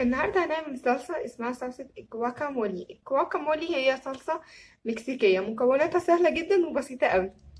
النهاردة هنعمل صلصة اسمها صلصة الجواكامولي الجواكامولي هي صلصة مكسيكية مكوناتها سهلة جدا وبسيطة قوي